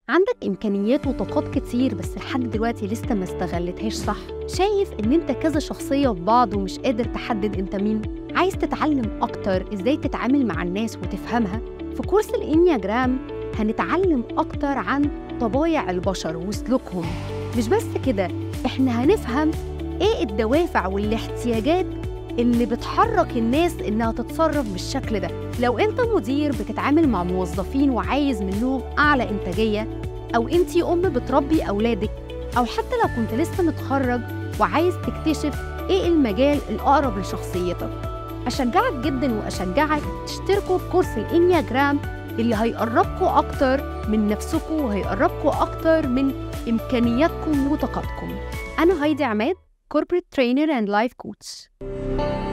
عندك إمكانيات وطاقات كتير بس لحد دلوقتي لسه ما استغلتهاش صح شايف إن أنت كذا شخصية في بعض ومش قادر تحدد أنت مين عايز تتعلم أكتر إزاي تتعامل مع الناس وتفهمها في كورس الإنياجرام هنتعلم أكتر عن طبايع البشر وسلوكهم مش بس كده إحنا هنفهم إيه الدوافع والاحتياجات اللي بتحرك الناس إنها تتصرف بالشكل ده لو أنت مدير بتتعامل مع موظفين وعايز منهم أعلى إنتاجية أو أنتي أم بتربي أولادك أو حتى لو كنت لسه متخرج وعايز تكتشف إيه المجال الأقرب لشخصيتك أشجعك جدا وأشجعك تشتركوا في كورس الإنياجرام اللي هيقربكوا أكتر من نفسكم وهيقربكوا أكتر من إمكانياتكم وطاقتكم أنا هايدي عماد Corporate Trainer and Life Coach